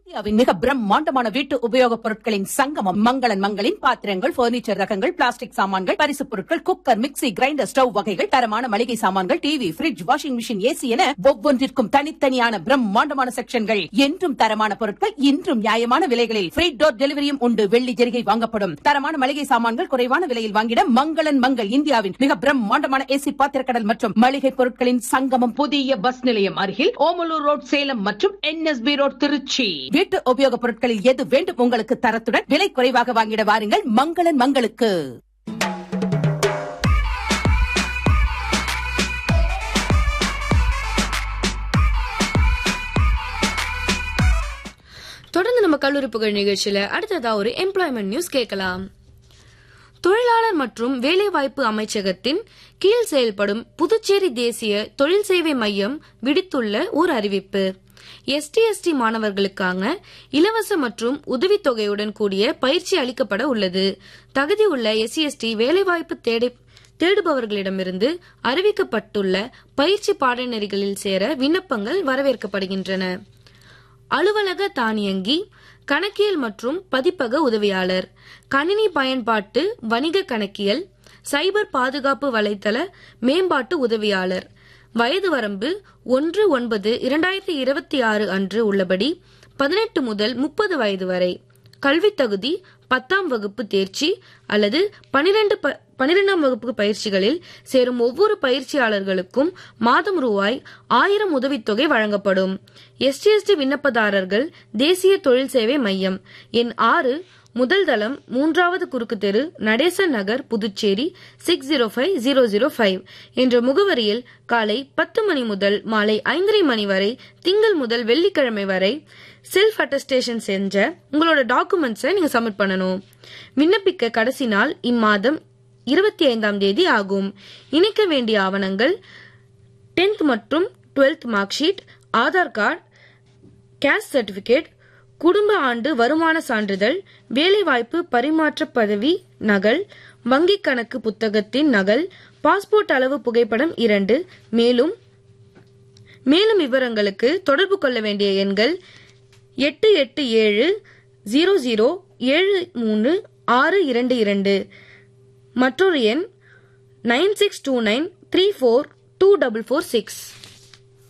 இந்தியாவின் மிக பிரம்மாண்டமான வீட்டு உபயோகப் பொருட்களின் சங்கமம் மங்களன் மங்களின் பாத்திரங்கள் பர்னிச்சர் ரகங்கள் பிளாஸ்டிக் சாமான்கள் பரிசுப் பொருட்கள் குக்கர் மிக்ஸி கிரைண்டர் ஸ்டவ் வகைகள் தரமான மளிகை சாமான்கள் TV fridge washing machine AC என ஒவ்வொன்றிற்கும் தனித்தனியான பிரம்மாண்டமான செக்ஷன்கள் என்றும் தரமான பொருட்கள் இன்றும் நியாயமான விலைகளில் ஃப்ரீ டோர் டெலிவரியும் உண்டு வெள்ளி ஜெரிகை வாங்கப்படும் தரமான மளிகை சாமான்கள் குறைவான விலையில் வாங்கிட மங்களன் மங்கள் இந்தியாவின் மிக பிரம்மாண்டமான ஏசி பாத்திரக்கடல் மற்றும் மளிகை பொருட்களின் சங்கமம் புதிய பஸ் நிலையம் அருகில் ஓமலூர் ரோட் சேலம் மற்றும் என்எஸ்பி ரோட் திருச்சி வீட்டு உபயோகப் பொருட்களில் எது வேண்டும் உங்களுக்கு தரத்துடன் விலை குறைவாக வாங்கிட வாருங்கள் மங்களன் மங்களுக்கு தொடர்ந்து நம்ம கல்லூரி புகழ் நிகழ்ச்சியில அடுத்ததா ஒரு எம்ப்ளாய்மெண்ட் நியூஸ் கேட்கலாம் தொழிலாளர் மற்றும் வேலைவாய்ப்பு அமைச்சகத்தின் கீழ் செயல்படும் புதுச்சேரி தேசிய தொழில் சேவை மையம் விடுத்துள்ள ஒரு அறிவிப்பு எஸ்டி எஸ்டி மாணவர்களுக்கான இலவச மற்றும் உதவித்தொகையுடன் கூடிய பயிற்சி அளிக்கப்பட உள்ளது தகுதி உள்ள எஸ்சி எஸ்டி வேலைவாய்ப்பு தேடி தேடுபவர்களிடமிருந்து அறிவிக்கப்பட்டுள்ள பயிற்சி பாடநெறிகளில் சேர விண்ணப்பங்கள் வரவேற்கப்படுகின்றன அலுவலக தானியங்கி கணக்கியல் மற்றும் பதிப்பக உதவியாளர் கணினி பயன்பாட்டு வணிக கணக்கியல் சைபர் பாதுகாப்பு வலைத்தள மேம்பாட்டு உதவியாளர் வயது வரம்பு ஒன்று ஒன்பது இரண்டாயிரத்தி இருபத்தி ஆறு அன்று உள்ளபடி பதினெட்டு முதல் முப்பது வயது வரை கல்வித் தகுதி பத்தாம் வகுப்பு தேர்ச்சி அல்லது பனிரெண்டு பனிரெண்டாம் வகுப்பு பயிற்சிகளில் சேரும் ஒவ்வொரு பயிற்சியாளர்களுக்கும் மாதம் ரூபாய் ஆயிரம் உதவித்தொகை வழங்கப்படும் எஸ்டிஎஸ்டி விண்ணப்பதாரர்கள் தேசிய தொழில் சேவை மையம் எண் ஆறு முதல் தளம் மூன்றாவது குறுக்கு தெரு Natesan Nagar Puducherry six zero five zero zero five என்ற முகவரியில் காலை பத்து மணி முதல் மாலை ஐந்தரை மணி வரை திங்கள் முதல் வெள்ளிக்கிழமை வரை செல்ஃப் அட்டஸ்டேஷன் செஞ்ச உங்களோட டாக்குமெண்ட்ஸை நீங்க சப்மிட் பண்ணணும் விண்ணப்பிக்க கடைசி நாள் இம்மாதம் இருபத்தி ஐந்தாம் தேதி ஆகும் இணைக்க வேண்டிய ஆவணங்கள் டென்த் மற்றும் twelfth mark sheet Aadhaar card caste certificate குடும்ப ஆண்டு வருமான சான்றிதழ் வேலைவாய்ப்பு பரிமாற்ற பதவி நகல் வங்கிக் கணக்கு புத்தகத்தின் நகல் பாஸ்போர்ட் அளவு புகைப்படம் இரண்டு மேலும் மேலும் விவரங்களுக்கு தொடர்பு கொள்ள வேண்டிய எண்கள் எட்டு எட்டு ஏழு ஜீரோ ஜீரோ ஏழு மூணு ஆறு இரண்டு இரண்டு மற்றொரு எண் nine six two nine three four two double four six